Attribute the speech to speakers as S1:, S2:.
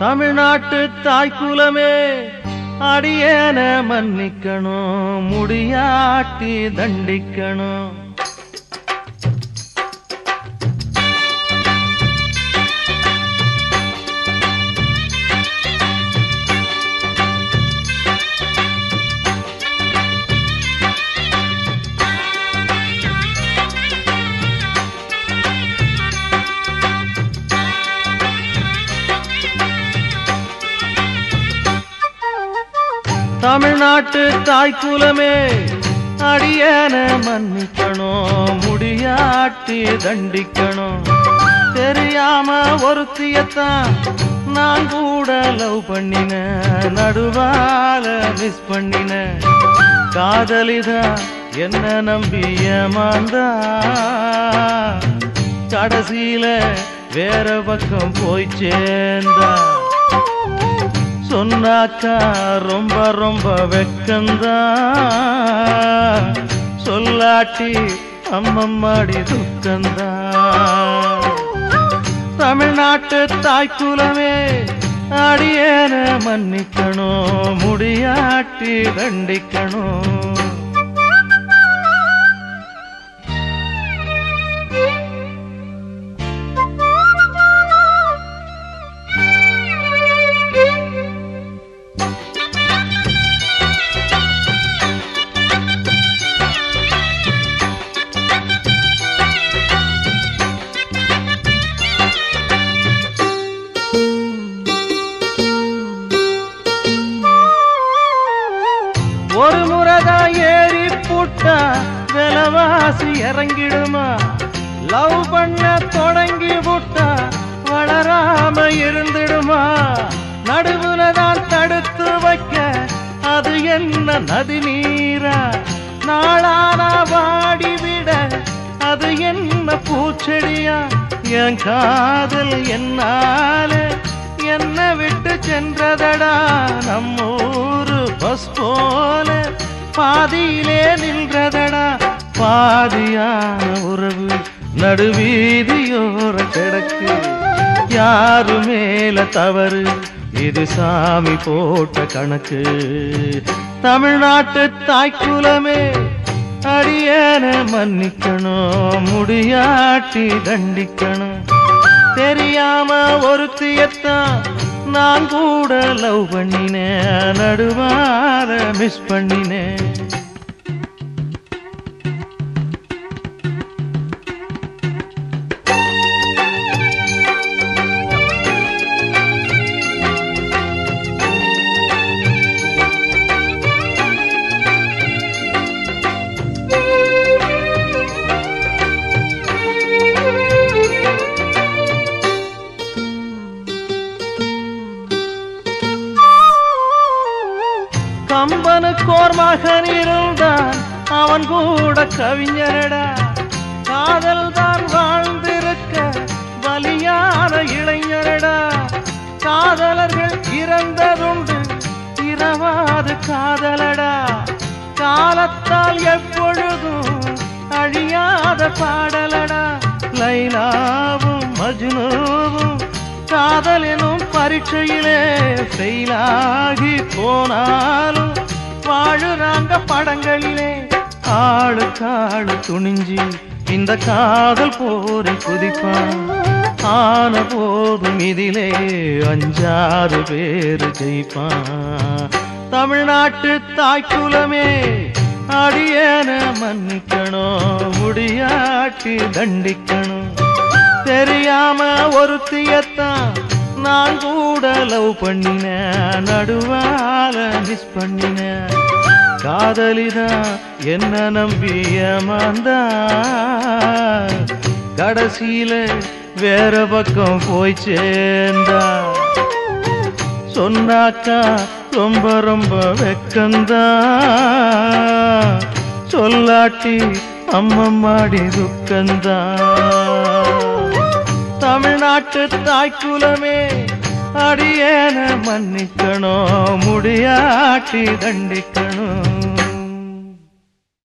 S1: தமிழ்நாட்டு தாய்க்குலமே அடியேன மன்னிக்கணும் முடியாட்டி தண்டிக்கணும் தமிழ்நாட்டு தாய்க்குலமே அடியேன மன்னிக்கணும் முடியாட்டி தண்டிக்கணும் தெரியாம ஒருத்தியத்தான் நான் கூட லவ் பண்ணின நடுவால மிஸ் பண்ணின காதலிதான் என்ன நம்பி ஏமாந்தா கடைசியில வேற பக்கம் போய் சேர்ந்தா சொன்னாக்கா ரொம்ப ரொம்ப வெக்கந்தா சொல்லாட்டி அம்மம்மாடி துக்கந்தா தமிழ்நாட்டு தாய்க்குலமே அடியேன மன்னிக்கணும் முடியாட்டி தண்டிக்கணும் ஒரு முறைதான் ஏறி புட்டா விலவாசி இறங்கிடுமா லவ் பண்ண தொடங்கி புட்டா வளராம இருந்துடுமா நடுவுல தான் தடுத்து வைக்க அது என்ன நதி நீரா நாளானா வாடிவிட அது என்ன பூச்செடியா என் காதல் என்னால என்ன விட்டு சென்றதடா நம்மூரு பஸ் போல பாதியிலே நின்றதடா பாதியான உறவு நடுவீதியோர கிடக்கு யாரு மேல தவறு இது சாமி போட்ட கணக்கு தமிழ்நாட்டு தாய்க்குலமே அடியேன மன்னிக்கணும் முடியாட்டி தண்டிக்கணும் தெரியாம ஒருத்தியத்தான் நான் கூட லவ் பண்ணினேன் நடுவார மிஸ் பண்ணினேன் கம்பனுக்கோர் மகன் இருந்தான் அவன் கூட கவிஞரடா காதல் தான் வாழ்ந்திருக்க வலியான இளைஞரடா காதலர்கள் இறந்ததுண்டு இரவாது காதலடா காலத்தால் எப்பொழுதும் அழியாத பாடலடா லைலாவும் மஜ்னுவும் காதல் எனும் பரீட்சையிலே ஃபெயிலாகி போனாலும் வாழுறாங்க படங்களிலே ஆளுக்காளு துணிஞ்சி இந்த காதல் போரை குதிப்பான் ஆன போதும் இதிலே அஞ்சாறு பேரு ஜெயிப்பான் தமிழ்நாட்டு தாய்க்குலமே அடியேன மன்னிக்கணும் முடியாட்டி தண்டிக்கணும் தெரியாம ஒருத்தியத்தான் நான் கூட லவ் பண்ணினேன் நடுவால மிஸ் பண்ணினேன் காதலிதான் என்ன நம்பி ஏமாந்தா கடைசியில வேற பக்கம் போய் சேர்ந்தா சொன்னாக்கா ரொம்ப ரொம்ப வெக்கந்தா சொல்லாட்டி அம்மம்மாடி துக்கந்தா தமிழ்நாட்டு தாய்க்குலமே அடியேன மன்னிக்கணும் முடியாட்டி தண்டிக்கணும்